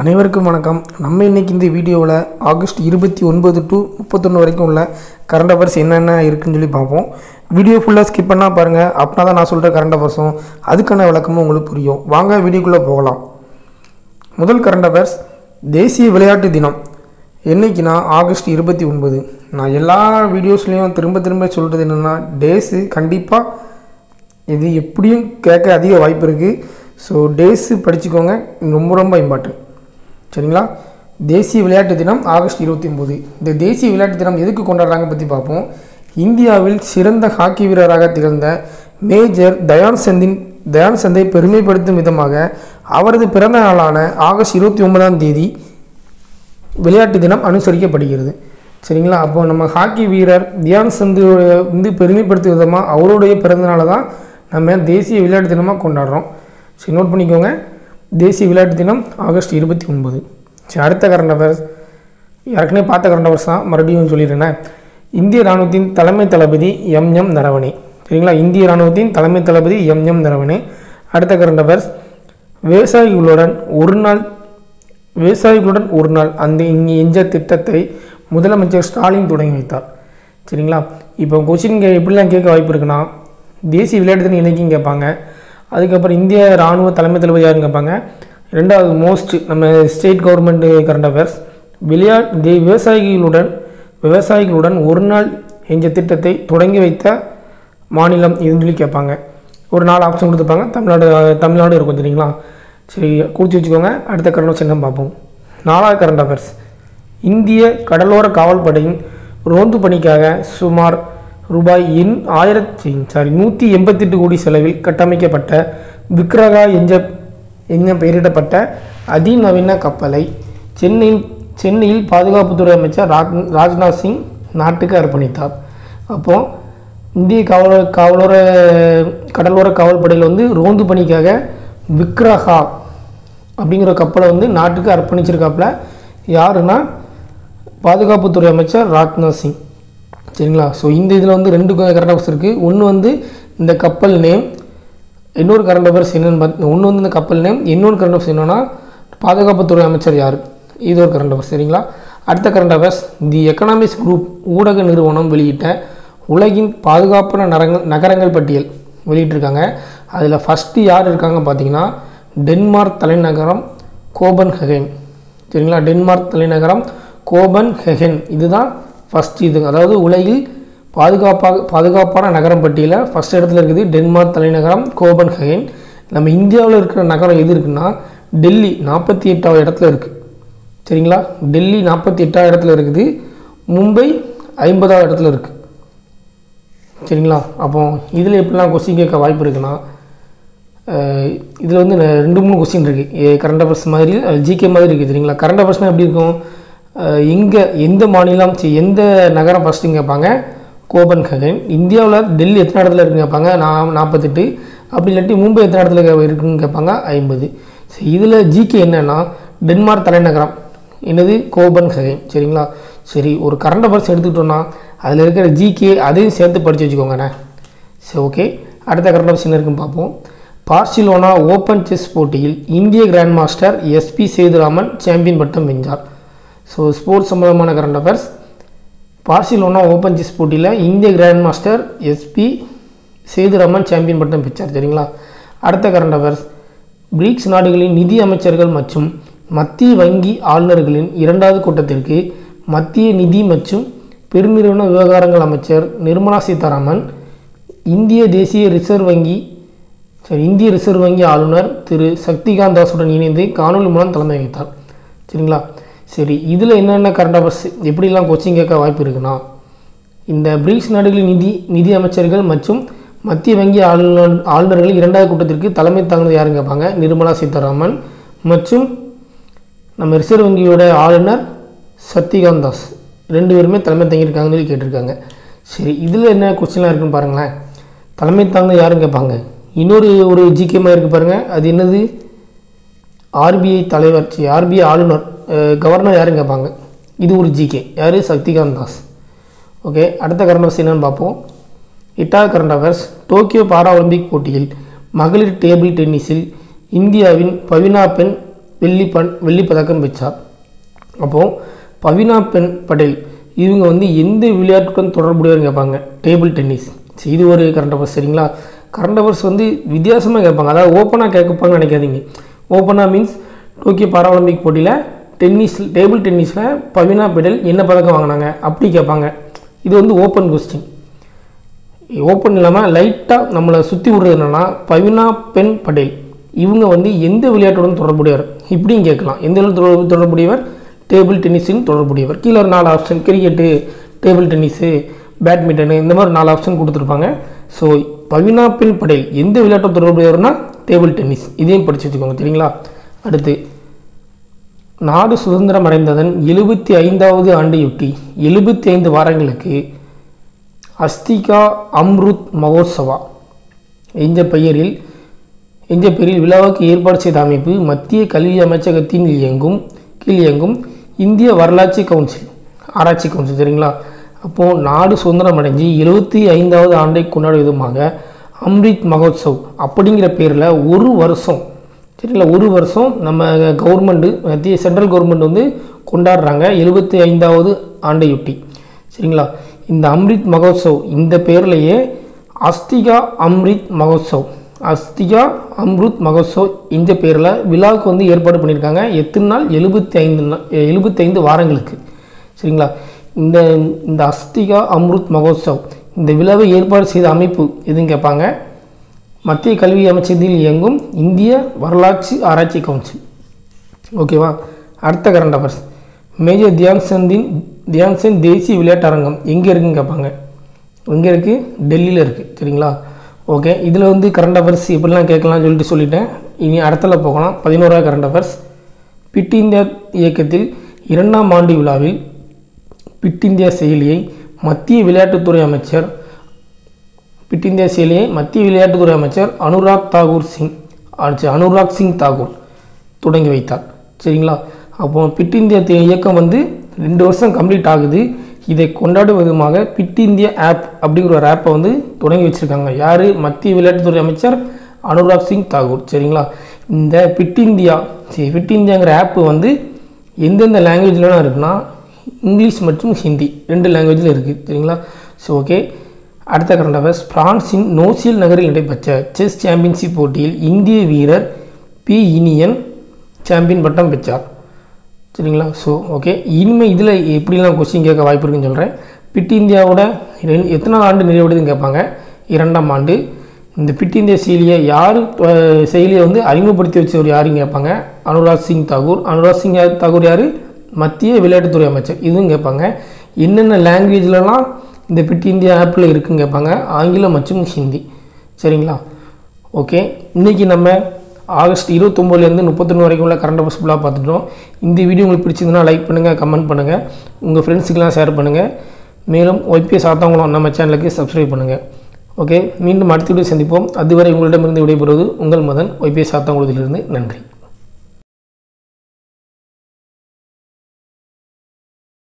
அனைவருக்கும் வணக்கம் நம்ம இன்னைக்கு இந்த வீடியோவில் ஆகஸ்ட் இருபத்தி ஒன்பது டு முப்பத்தொன்று வரைக்கும் உள்ள கரண்ட் அஃபேர்ஸ் என்னென்ன இருக்குன்னு சொல்லி பார்ப்போம் வீடியோ ஃபுல்லாக ஸ்கிப் பண்ணால் பாருங்கள் அப்படின்னா தான் நான் சொல்கிற கரண்ட் அஃபேர்ஸும் அதுக்கான விளக்கமும் உங்களுக்கு புரியும் வாங்க வீடியோக்குள்ளே போகலாம் முதல் கரண்ட் அஃபேர்ஸ் தேசிய விளையாட்டு தினம் என்னைக்குன்னா ஆகஸ்ட் இருபத்தி ஒன்பது நான் எல்லா வீடியோஸ்லேயும் திரும்ப திரும்ப சொல்கிறது என்னென்னா டேஸு கண்டிப்பாக இது எப்படியும் கேட்க அதிக வாய்ப்பு இருக்குது ஸோ டேஸு படிச்சுக்கோங்க ரொம்ப ரொம்ப இம்பார்ட்டன்ட் சரிங்களா தேசிய விளையாட்டு தினம் ஆகஸ்ட் இருபத்தி ஒம்பது இந்த தேசிய விளையாட்டு தினம் எதுக்கு கொண்டாடுறாங்க பற்றி பார்ப்போம் இந்தியாவில் சிறந்த ஹாக்கி வீரராக திகழ்ந்த மேஜர் தயான் சந்தின் தயான் சந்தை பெருமைப்படுத்தும் விதமாக அவரது பிறந்த நாளான ஆகஸ்ட் இருபத்தி ஒன்பதாம் தேதி விளையாட்டு தினம் அனுசரிக்கப்படுகிறது சரிங்களா அப்போ நம்ம ஹாக்கி வீரர் தியான் சந்து வந்து பெருமைப்படுத்தும் விதமாக அவருடைய பிறந்தநாளை தான் நம்ம தேசிய விளையாட்டு தினமாக கொண்டாடுறோம் சரி நோட் பண்ணிக்கோங்க தேசிய விளையாட்டு தினம் ஆகஸ்ட் இருபத்தி ஒன்பது சரி அடுத்த கரண்ட் அஃபேர்ஸ் ஏற்கனவே பார்த்த கரண்ட் அஃபேர்ஸ் தான் மறுபடியும் சொல்லிடுறேன் இந்திய இராணுவத்தின் தலைமை தளபதி எம் எம் நரவணே சரிங்களா இந்திய இராணுவத்தின் தலைமை தளபதி எம் எம் நரவணே அடுத்த கரண்ட் அஃபேர்ஸ் விவசாயிகளுடன் ஒரு நாள் விவசாயிகளுடன் ஒரு நாள் அந்த இங்கே எஞ்ச திட்டத்தை முதலமைச்சர் ஸ்டாலின் தொடங்கி வைத்தார் சரிங்களா இப்போ கொஸ்டின் கே எப்படிலாம் கேட்க வாய்ப்பு இருக்குன்னா தேசிய விளையாட்டு தினம் என்னைக்கும் கேட்பாங்க அதுக்கப்புறம் இந்திய இராணுவ தலைமை தளபதி யாருன்னு கேட்பாங்க ரெண்டாவது மோஸ்ட் நம்ம ஸ்டேட் கவர்மெண்ட் கரண்ட் அஃபேர்ஸ் விளையாட் தே விவசாயிகளுடன் விவசாயிகளுடன் ஒரு நாள் எஞ்ச திட்டத்தை தொடங்கி வைத்த மாநிலம் இதுன்னு சொல்லி கேட்பாங்க ஒரு நாலு ஆப்ஷன் கொடுத்துருப்பாங்க தமிழ்நாடு தமிழ்நாடு இருக்கும் சரிங்களா சரி குறித்து வச்சுக்கோங்க அடுத்த கரண்ட் அஃபேர்ஸ் என்னன்னு பார்ப்போம் நாலாவது கரண்ட் அஃபேர்ஸ் இந்திய கடலோர காவல்படையின் ரோந்து பணிக்காக சுமார் ரூபாய் எண் ஆயிரத்தி சாரி நூற்றி எண்பத்தெட்டு கோடி செலவில் கட்டமைக்கப்பட்ட விக்ரகா என்ற என்ற பெயரிடப்பட்ட அதிநவீன கப்பலை சென்னையில் சென்னையில் பாதுகாப்புத்துறை அமைச்சர் ராஜ் ராஜ்நாத் சிங் நாட்டுக்கு அர்ப்பணித்தார் அப்போது இந்திய காவல காவலோர கடலோர காவல்படையில் வந்து ரோந்து பணிக்காக விக்ரஹா அப்படிங்கிற கப்பலை வந்து நாட்டுக்கு அர்ப்பணிச்சிருக்காப்புல யாருன்னா பாதுகாப்புத்துறை அமைச்சர் ராஜ்நாத் சிங் சரிங்களா ஸோ இந்த இதில் வந்து ரெண்டு கரண்ட் அஃபேர்ஸ் இருக்குது ஒன்று வந்து இந்த கப்பல் நேம் இன்னொரு கரண்ட் அஃபேர்ஸ் என்னென்னு பார்த்து ஒன்று வந்து இந்த கப்பல் நேம் இன்னொரு கரண்ட் அஃபேர்ஸ் என்னென்னா பாதுகாப்புத்துறை அமைச்சர் யார் இது ஒரு கரண்ட் அஃபேர்ஸ் சரிங்களா அடுத்த current affairs the economics group ஊடக நிறுவனம் வெளியிட்ட உலகின் பாதுகாப்பான நரங்கள் நகரங்கள் பட்டியல் வெளியிட்டிருக்காங்க அதில் ஃபஸ்ட்டு யார் இருக்காங்க பார்த்தீங்கன்னா டென்மார்க் தலைநகரம் கோபன் ஹெகன் சரிங்களா டென்மார்க் தலைநகரம் கோபன் ஹெகன் இதுதான் ஃபஸ்ட் இது அதாவது உலகில் பாதுகாப்பாக பாதுகாப்பான நகரம் பட்டியலில் ஃபஸ்ட் இடத்துல இருக்குது டென்மார்க் தலைநகரம் கோபன் ஹெகன் நம்ம இந்தியாவில் இருக்கிற நகரம் எது இருக்குன்னா டெல்லி நாற்பத்தி எட்டாவது இடத்துல இருக்குது சரிங்களா டெல்லி நாற்பத்தி எட்டாவது இடத்துல இருக்குது மும்பை ஐம்பதாவது இடத்துல இருக்குது சரிங்களா அப்போ இதில் எப்படிலாம் கொஸ்டின் கேட்க வாய்ப்பு இருக்குன்னா இதில் வந்து ந- ரெண்டு மூணு கொஸ்டின் இருக்குது கரண்ட் அஃபேர்ஸ் மாதிரி ஜிகே மாதிரி இருக்குது சரிங்களா கரண்ட் அஃபேர்ஸ்னால் எப்படி இருக்கும் எங்கே எந்த மாநிலம் சி எந்த நகரம் ஃபஸ்ட்டுன்னு கேட்பாங்க கோபன் ஹகன் இந்தியாவில் டெல்லி எத்தனை இடத்துல இருக்குன்னு கேட்பாங்க நான் நாற்பத்தெட்டு அப்படி இல்லாட்டி மும்பை எத்தனை இடத்துல கே- இருக்குன்னு கேட்பாங்க ஐம்பது சரி இதில் ஜிகே என்னன்னா டென்மார்க் தலைநகரம் என்னது கோபன் ஹகன் சரிங்களா சரி ஒரு கரண்ட் அஃபேர்ஸ் எடுத்துக்கிட்டோன்னா அதில் இருக்கிற ஜிகே அதையும் சேர்த்து படித்து வச்சுக்கோங்கண்ணே சரி ஓகே அடுத்த கரண்ட் அஃபேர்ஸ் என்ன இருக்குன்னு பார்ப்போம் பார்சிலோனா ஓப்பன் செஸ் போட்டியில் இந்திய grand master S P Sethuraman champion பட்டம் வென்றார் ஸோ ஸ்போர்ட்ஸ் சம்மந்தமான current affairs Barcelona open chess போட்டியில் இந்திய grand master S P Sethuraman champion பட்டம் பெற்றார் சரிங்களா அடுத்த கரண்ட் அஃபேர்ஸ் பிரிக்ஸ் நாடுகளின் நிதி அமைச்சர்கள் மற்றும் மத்திய வங்கி ஆளுநர்களின் இரண்டாவது கூட்டத்திற்கு மத்திய நிதி மற்றும் பெருநிறுவன விவகாரங்கள் அமைச்சர் நிர்மலா சீதாராமன் இந்திய தேசிய ரிசர்வ் வங்கி சரி இந்திய ரிசர்வ் வங்கி ஆளுநர் திரு சக்திகாந்த் தாஸுடன் இணைந்து காணொலி மூலம் தலைமை வகித்தார் சரிங்களா சரி இதில் என்னென்ன கரண்ட் அஃபேர்ஸ் எப்படிலாம் கோச்சிங் கேட்க வாய்ப்பு இருக்குன்னா இந்த பிரிக்ஸ் நாடுகளின் நிதி நிதி அமைச்சர்கள் மற்றும் மத்திய வங்கி ஆளுநர் ஆளுநர்கள் இரண்டாவது கூட்டத்திற்கு தலைமை தாங்கினது யாருன்னு கேட்பாங்க நிர்மலா சீதாராமன் மற்றும் நம்ம ரிசர்வ் வங்கியோட ஆளுநர் சக்திகாந்த் தாஸ் ரெண்டு பேருமே தலைமை தங்கியிருக்காங்கன்னு சொல்லி கேட்டிருக்காங்க சரி இதில் என்ன கொஸ்டின்லாம் இருக்குன்னு பாருங்களேன் தலைமை தாங்கினது யாருன்னு கேட்பாங்க இன்னொரு ஒரு ஜிகே மாதிரி இருக்குது பாருங்கள் அது என்னது ஆர்பிஐ தலைவர் சி ஆர்பிஐ ஆளுநர் அஹ், கவர்னர் யாருன்னு கேட்பாங்க இது ஒரு ஜிகே யார் சக்திகாந்த் தாஸ் ஓகே அடுத்த கரண்ட் அஃபேர்ஸ் என்னன்னு பார்ப்போம் எட்டாவது current affairs Tokyo para Olympic போட்டியில் மகளிர் டேபிள் டென்னிஸில் இந்தியாவின் பவினா பெண் வெள்ளி ப வெள்ளி பதக்கம் பெற்றார் அப்போது பவினா பென் படேல் இவங்க வந்து எந்த விளையாட்டுடன் தொடர்புடையவர்னு கேட்பாங்க டேபிள் டென்னிஸ் சரி இது ஒரு கரண்ட் அவர்ஸ் சரிங்களா கரண்ட் அவர்ஸ் வந்து வித்தியாசமாக கேட்பாங்க அதாவது ஓப்பனாக கேட்கப்பாங்கன்னு நினைக்காதீங்க ஓப்பனாக மீன்ஸ் டோக்கியோ பாராலிம்பிக் போட்டியில் டென்னிஸ் டேபிள் டென்னிஸில் பவினா பெடல் என்ன பதக்கம் வாங்கினாங்க அப்படி கேட்பாங்க இது வந்து ஓப்பன் கொஸ்டின் ஓப்பன் இல்லாமல் லைட்டாக நம்மளை சுற்றி விடுறது என்னென்னா பவினா பென் படேல் இவங்க வந்து எந்த விளையாட்டுடன் தொடர்புடையவர் இப்படியும் கேட்கலாம் எந்த விளையாட்டு தொடர்புடையவர் டேபிள் டென்னிஸின் தொடர்புடையவர் கீழே ஒரு நாலு option cricket table tennis badminton இந்த மாதிரி நாலு ஆப்ஷன் கொடுத்துருப்பாங்க ஸோ பவினா பென் படேல் எந்த விளையாட்டு தொடர்புடையவர்னா டேபிள் டென்னிஸ் இதையும் படித்து வச்சுக்கோங்க சரிங்களா அடுத்து நாடு சுதந்திரம் அடைந்ததன் எழுபத்தி ஐந்தாவது ஆண்டையொட்டி எழுபத்தி ஐந்து வாரங்களுக்கு அஸ்திகா அம்ருத் மகோத்சவா என்ற பெயரில் என்ற பெயரில் விழாவுக்கு ஏற்பாடு செய்த அமைப்பு மத்திய கல்வி அமைச்சகத்தின் இயங்கும் கீழ் இயங்கும் இந்திய வரலாற்று கவுன்சில் ஆராய்ச்சி கவுன்சில் சரிங்களா அப்போது நாடு சுதந்திரம் அடைஞ்சு எழுபத்தி ஐந்தாவது ஆண்டை கொண்டாடும் விதமாக அம்ரித் மகோத்சவ் அப்படிங்கிற பேரில் ஒரு வருஷம் சரிங்களா ஒரு வருஷம் நம்ம கவர்மெண்ட்டு மத்திய சென்ட்ரல் கவர்மெண்ட் வந்து கொண்டாடுறாங்க எழுபத்தி ஐந்தாவது ஆண்டையொட்டி சரிங்களா இந்த அம்ரித் மகோத்சவ் இந்த பேர்லேயே அஸ்திகா அம்ரித் மகோத்சவ் அஸ்திகா அம்ருத் மகோத்சவ் இந்த பேரில் விழாவுக்கு வந்து ஏற்பாடு பண்ணியிருக்காங்க எத்தனை நாள் எழுபத்தி ஐந்து எழுபத்தைந்து வாரங்களுக்கு சரிங்களா இந்த இந்த அஸ்திகா அம்ருத் மகோத்சவ் இந்த விழாவை ஏற்பாடு செய்த அமைப்பு எதுன்னு கேட்பாங்க மத்திய கல்வி அமைச்சகத்தில் இயங்கும் இந்திய வரலாற்று ஆராய்ச்சி கவுன்சில் ஓகேவா அடுத்த கரண்ட் அஃபேர்ஸ் மேஜர் தியான்சந்தின் தியான்சந்த் தேசிய விளையாட்டு அரங்கம் எங்கே இருக்குன்னு கேட்பாங்க எங்கே இருக்குது டெல்லியில் இருக்குது சரிங்களா ஓகே இதில் வந்து கரண்ட் அஃபேர்ஸ் எப்படிலாம் கேட்கலாம்னு சொல்லிட்டு சொல்லிட்டேன் இனி அடுத்தல போகலாம் பதினோராவது கரண்ட் அஃபேர்ஸ் பிட் இந்தியா இயக்கத்தில் இரண்டாம் ஆண்டு விழாவில் பிட் இந்தியா செயலியை மத்திய விளையாட்டுத்துறை அமைச்சர் பிட் இந்தியா செயலியை மத்திய விளையாட்டுத்துறை அமைச்சர் அனுராக் தாகூர் சிங் ஆச்சு அனுராக் சிங் தாகூர் தொடங்கி வைத்தார் சரிங்களா அப்போ பிட் இந்தியா தே- இயக்கம் வந்து ரெண்டு வருஷம் கம்ப்ளீட் ஆகுது இதை கொண்டாடும் விதமாக பிட் இந்தியா ஆப் அப்படிங்கிற ஒரு ஆப்பை வந்து தொடங்கி வச்சுருக்காங்க யார் மத்திய விளையாட்டுத்துறை அமைச்சர் அனுராக் சிங் தாகூர் சரிங்களா இந்த பிட் இந்தியா சரி பிட் இந்தியாங்கிற ஆப்பு வந்து எந்தெந்த லாங்குவேஜ்லாம் இருக்குன்னா இங்கிலீஷ் மற்றும் ஹிந்தி ரெண்டு லாங்குவேஜில் இருக்குது சரிங்களா ஸோ ஓகே அடுத்த கரண்ட் அஃபேர்ஸ் பிரான்சின் நோசியல் நகரில் நடைபெற்ற செஸ் சாம்பியன்ஷிப் போட்டியில் இந்திய வீரர் பி இனியன் சாம்பியன் பட்டம் பெற்றார் சரிங்களா ஸோ ஓகே இனிமேல் இதில் எப்படிலாம் கொஸ்டின் கேட்க வாய்ப்பு இருக்குன்னு சொல்கிறேன் பிட் இந்தியாவோட ரெண்டு எத்தனாவது ஆண்டு நிறைவடைதுன்னு கேட்பாங்க இரண்டாம் ஆண்டு இந்த பிட் இந்தியா செயலியை யார் அஹ், செயலியை வந்து அறிமுகப்படுத்தி வச்சவர் யாருன்னு கேட்பாங்க அனுராக் சிங் தாகூர் அனுராக் சிங் யா- தாகூர் யார் மத்திய விளையாட்டுத்துறை அமைச்சர் இதுவும் கேட்பாங்க என்னென்ன லாங்குவேஜ்லலாம் இந்த பிட் இந்தியா ஆப்பில் இருக்குன்னு கேட்பாங்க ஆங்கிலம் மற்றும் ஹிந்தி சரிங்களா ஓகே இன்றைக்கி நம்ம ஆகஸ்ட் இருபத்தொம்போதுலேருந்து முப்பத்தொன்று வரைக்கும் உள்ள கரண்ட் அஃபேர்ஸ் ஃபுல்லாக பார்த்துட்டோம் இந்த வீடியோ உங்களுக்கு பிடிச்சிருந்தனா லைக் பண்ணுங்கள் கமெண்ட் பண்ணுங்கள் உங்கள் ஃப்ரெண்ட்ஸுக்கெலாம் ஷேர் பண்ணுங்கள் மேலும் ஒய்பிஎஸ் ஆத்தவங்களும் நம்ம சேனலுக்கு சப்ஸ்கிரைப் பண்ணுங்கள் ஓகே மீண்டும் அடுத்த வீடியோ சந்திப்போம் அதுவரை உங்களிடமிருந்து விடைபெறுவது உங்கள் மதன் ஒய்பிஎஸ் ஆத்தவங்குளத்திலிருந்து நன்றி